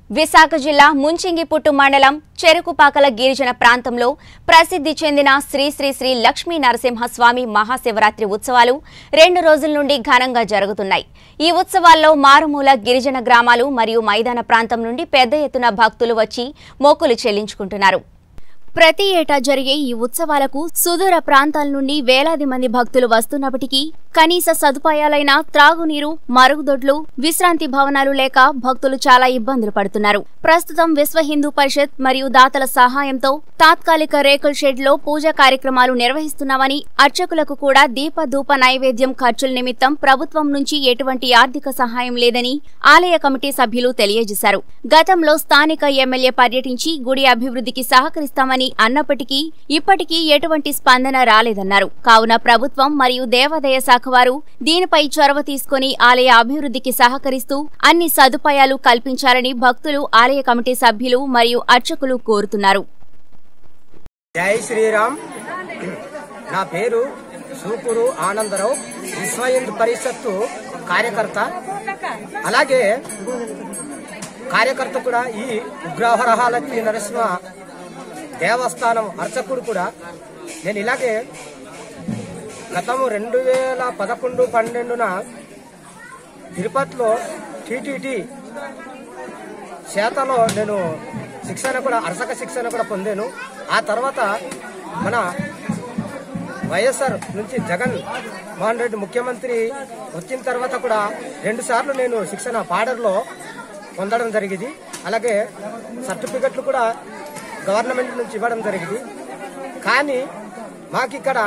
విశాఖ జిల్లా ముంచింగిపుట్టు మండలం చెరుకుపాకల గిరిజన ప్రాంతంలో ప్రసిద్ధి చెందిన శ్రీ శ్రీ శ్రీ లక్ష్మీ నరసింహస్వామి మహాశివరాత్రి ఉత్సవాలు రెండు రోజుల నుండి ఘనంగా జరుగుతున్నాయి ఈ ఉత్సవాల్లో మారుమూల గిరిజన గ్రామాలు మరియు మైదాన ప్రాంతం నుండి పెద్ద ఎత్తున భక్తులు వచ్చి మొక్కులు చెల్లించుకుంటున్నారు ప్రతి ఏటా జరిగే ఈ ఉత్సవాలకు సుదూర ప్రాంతాల నుండి వేలాది మంది భక్తులు వస్తున్నప్పటికీ కనీస సదుపాయాలైన త్రాగునీరు మరుగుదొడ్లు విశ్రాంతి భవనాలు లేక భక్తులు చాలా ఇబ్బందులు పడుతున్నారు ప్రస్తుతం విశ్వ హిందూ పరిషత్ మరియు దాతల సహాయంతో తాత్కాలిక రేకుల షెడ్ లో పూజా కార్యక్రమాలు నిర్వహిస్తున్నామని అర్చకులకు కూడా దీప ధూప నైవేద్యం ఖర్చుల నిమిత్తం ప్రభుత్వం నుంచి ఎటువంటి ఆర్థిక సహాయం లేదని ఆలయ కమిటీ సభ్యులు తెలియజేశారు గతంలో స్థానిక ఎమ్మెల్యే పర్యటించి గుడి అభివృద్ధికి సహకరిస్తామని అన్నప్పటికీ ఇప్పటికీ ఎటువంటి స్పందన రాలేదన్నారు కావున ప్రభుత్వం మరియు దేవాదాయ శాఖ వారు దీనిపై చొరవ తీసుకుని ఆలయ అభివృద్ధికి సహకరిస్తూ అన్ని సదుపాయాలు కల్పించాలని భక్తులు ఆలయ కమిటీ సభ్యులు మరియు అర్చకులు కోరుతున్నారు జై శ్రీరామ్ నా పేరు సూపూరు ఆనందరావు విశ్వ హిందూ పరిషత్తు కార్యకర్త అలాగే కార్యకర్త కూడా ఈ ఉగ్రహరహాలక్ష్మి నరసింహ దేవస్థానం అర్చకుడు కూడా నేను ఇలాగే గతము రెండు వేల పదకొండు పన్నెండున తిరుపతిలో టీటీటీ చేతలో నేను శిక్షణ కూడా అర్చక శిక్షణ కూడా పొందాను ఆ తర్వాత మన వైఎస్ఆర్ నుంచి జగన్ మోహన్ రెడ్డి ముఖ్యమంత్రి వచ్చిన తర్వాత కూడా రెండు సార్లు నేను శిక్షణ పాడర్లో పొందడం జరిగింది అలాగే సర్టిఫికెట్లు కూడా గవర్నమెంట్ నుంచి ఇవ్వడం జరిగింది కానీ మాకిక్కడ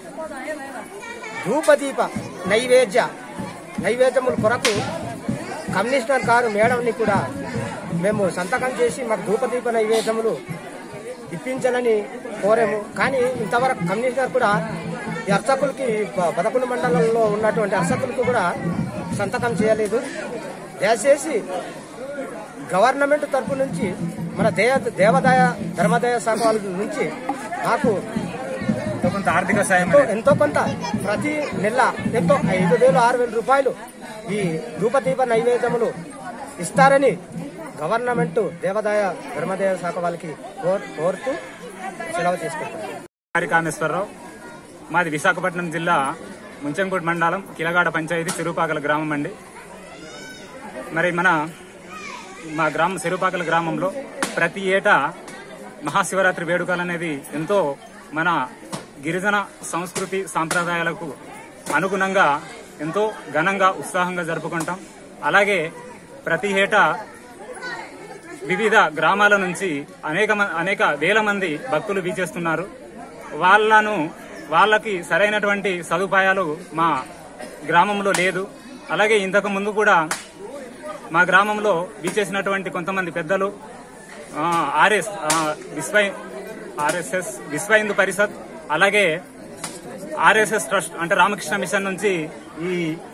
ధూపదీప నైవేద్య నైవేద్యముల కొరకు కమిషనర్ గారు మేడంని కూడా మేము సంతకం చేసి మాకు ధూపదీప నైవేద్యములు ఇప్పించాలని కోరాము కానీ ఇంతవరకు కమిషనర్ కూడా ఈ అర్చకులకి ప- పదకొండు మండలంలో ఉన్నటువంటి అర్చకులకు కూడా సంతకం చేయలేదు దయచేసి గవర్నమెంట్ తరపు నుంచి మన దే దేవాదాయ ధర్మాదాయ శాఖ వాళ్ళ నుంచి మాకు ఎంతో కొంత ఆర్థిక సాయం ఎంతో ఎంతో కొంత ప్రతి నెల ఎంతో ఐదు వేలు ఆరు వేల రూపాయలు ఈ ధూపదీప నైవేద్యములు ఇస్తారని గవర్నమెంట్ దేవాదాయ ధర్మదాయ శాఖ వాళ్ళకి కోర్- కోరుతూ సెలవు తీసుకుంటారు హరి కామేశ్వరరావు మాది విశాఖపట్నం జిల్లా ముంచంకోట్ మండలం కిలగాడ పంచాయతీ చెరుపాకల గ్రామం అండి మరి మన మా గ్రామం చెరుపాకల గ్రామంలో ప్రతి ఏటా మహాశివరాత్రి వేడుకలు అనేది ఎంతో మన గిరిజన సంస్కృతి సాంప్రదాయాలకు అనుగుణంగా ఎంతో ఘనంగా ఉత్సాహంగా జరుపుకుంటాం అలాగే ప్రతి ఏటా వివిధ గ్రామాల నుంచి అనేక మ- అనేక వేల మంది భక్తులు వీచేస్తున్నారు వాళ్ళను వాళ్ళకి సరైనటువంటి సదుపాయాలు మా గ్రామంలో లేదు అలాగే ఇంతకు ముందు కూడా మా గ్రామంలో వీచేసినటువంటి కొంతమంది పెద్దలు ఆ, ఆర్ఎస్ ఆ, విశ్వ ఆర్ఎస్ఎస్ విశ్వ హిందూ పరిషత్ అలాగే ఆర్ఎస్ఎస్ ట్రస్ట్ అంటే రామకృష్ణ మిషన్ నుంచి ఈ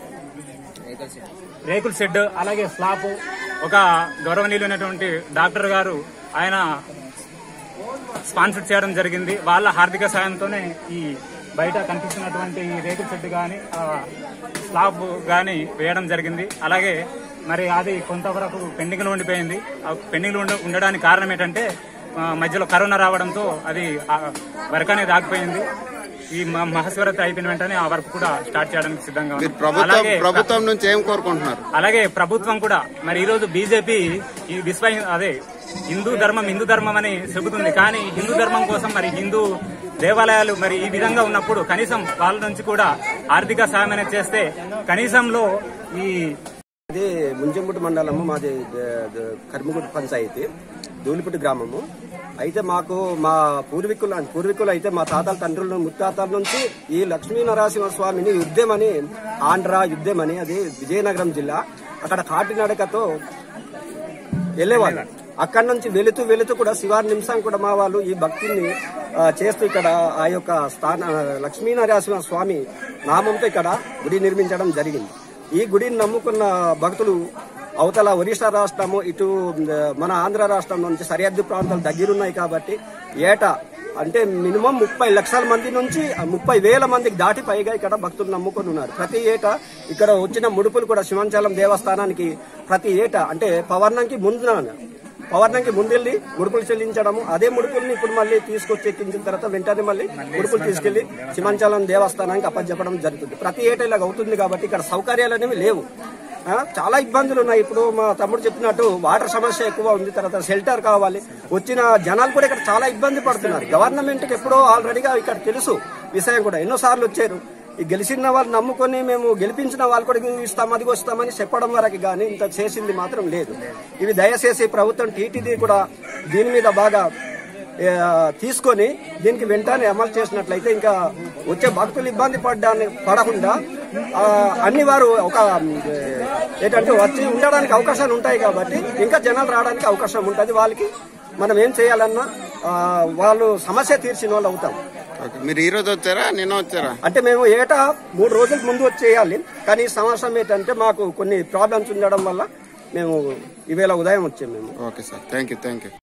రేకుల షెడ్ అలాగే స్లాబ్ ఒక గౌరవనీయులైనటువంటి డాక్టర్ గారు ఆయన స్పాన్సర్ చేయడం జరిగింది వాళ్ళ ఆర్థిక సాయంతోనే ఈ బయట కనిపిస్తున్నటువంటి ఈ రేకుల షెడ్ కానీ స్లాబ్ కానీ వేయడం జరిగింది అలాగే మరి అది కొంతవరకు పెండింగ్ లో ఉండిపోయింది ఆ పెండింగ్ లో ఉండ- ఉండడానికి కారణం ఏంటంటే ఆ, మధ్యలో కరోనా రావడంతో అది ఆ వర్క్ అనేది ఆగిపోయింది ఈ మ- మహాశివరాత్రి అయిపోయిన వెంటనే ఆ వర్క్ కూడా స్టార్ట్ చేయడానికి సిద్ధంగా మీరు ఉన్నాం. ప్రభుత్వం అలాగే ప్రభుత్వం నుంచి ఏం కోరుకుంటున్నారు అలాగే ప్రభుత్వం కూడా మరి ఈ రోజు బీజేపీ ఈ విశ్వ అదే హిందూ ధర్మం హిందూ ధర్మం అని చెబుతుంది కానీ హిందూ ధర్మం కోసం మరి హిందూ దేవాలయాలు మరి ఈ విధంగా ఉన్నప్పుడు కనీసం వాళ్ళ నుంచి కూడా ఆర్థిక సాయం అనేది చేస్తే కనీసంలో ఈ ఇది ముంజంగుడి మండలము మాది ద- ద- కర్మగుడి పంచాయతీ ధూళిపుట్టి గ్రామము అయితే మాకు మా పూర్వీకులు పూర్వీకులు అయితే మా తాతల తండ్రుల ముత్తాతల నుంచి ఈ లక్ష్మీనరసింహ స్వామిని యుద్ధమని ఆంధ్ర యుద్ధమని అది విజయనగరం జిల్లా అక్కడ కాటినడకతో వెళ్ళేవాళ్ళు అక్కడి నుంచి వెళుతూ వెళుతూ కూడా శివారి నిమిషం కూడా మా వాళ్ళు ఈ భక్తిని ఆ, చేస్తూ ఇక్కడ ఆ యొక్క స్థాన లక్ష్మీనరసింహ స్వామి నామంతో ఇక్కడ గుడి నిర్మించడం జరిగింది ఈ గుడిని నమ్ముకున్న భక్తులు అవతల ఒరిస్సా రాష్ట్రము ఇటు ఆ, మన ఆంధ్ర రాష్ట్రం నుంచి సరిహద్దు ప్రాంతాలు దగ్గరున్నాయి కాబట్టి ఏటా అంటే మినిమం ముప్పై లక్షల మంది నుంచి ముప్పై వేల మందికి దాటి పైగా ఇక్కడ భక్తులు నమ్ముకొని ఉన్నారు ప్రతి ఏటా ఇక్కడ వచ్చిన ముడుపులు కూడా శివంచలం దేవస్థానానికి ప్రతి ఏటా అంటే పవర్ణంకి ముందున పౌర్ణంకి ముందెళ్ళి ముడుపులు చెల్లించడము అదే ముడుపుల్ని ఇప్పుడు మళ్ళీ తీసుకొచ్చి ఎక్కించిన తర్వాత వెంటనే మళ్ళీ ముడుపులు తీసుకెళ్లి సిమంచాలం దేవస్థానానికి అప్పచెప్పడం జరుగుతుంది ప్రతి ఏటా ఇలాగ అవుతుంది కాబట్టి ఇక్కడ సౌకర్యాలు అనేవి లేవు ఆ, చాలా ఇబ్బందులు ఉన్నాయి ఇప్పుడు మా తమ్ముడు చెప్పినట్టు వాటర్ సమస్య ఎక్కువ ఉంది తర్వాత షెల్టర్ కావాలి వచ్చిన జనాలు కూడా ఇక్కడ చాలా ఇబ్బంది పడుతున్నారు గవర్నమెంట్ కి ఎప్పుడో ఆల్రెడీగా ఇక్కడ తెలుసు విషయం కూడా ఎన్నో సార్లు వచ్చారు ఈ గెలిచిన వాళ్ళు నమ్ముకొని మేము గెలిపించిన వాళ్ళు కూడా ఇది ఇస్తాం అది వస్తామని చెప్పడం వరకు కానీ ఇంత చేసింది మాత్రం లేదు ఇవి దయచేసి ప్రభుత్వం టీటీడీ కూడా దీని మీద బాగా ఆ, తీసుకొని దీనికి వెంటనే అమలు చేసినట్లయితే ఇంకా వచ్చే భక్తులు ఇబ్బంది పడ్డాన్ని పడకుండా ఆ, అన్ని వారు ఒక ఏ, ఏంటంటే వచ్చి ఉండడానికి అవకాశాలు ఉంటాయి కాబట్టి ఇంకా జనాలు రావడానికి అవకాశం ఉంటుంది వాళ్ళకి మనం ఏం చేయాలన్నా ఆ, వాళ్ళు సమస్య తీర్చిన వాళ్ళు అవుతాం ఓకే మీరు ఈ రోజు వచ్చారా నిన్న వచ్చారా అంటే మేము ఏటా మూడు రోజుల ముందు వచ్చేయాలి కానీ ఈ సంవత్సరం ఏంటంటే మాకు కొన్ని ప్రాబ్లమ్స్ ఉండడం వల్ల మేము ఈవేళ ఉదయం వచ్చాము మేము okay sir thank you thank you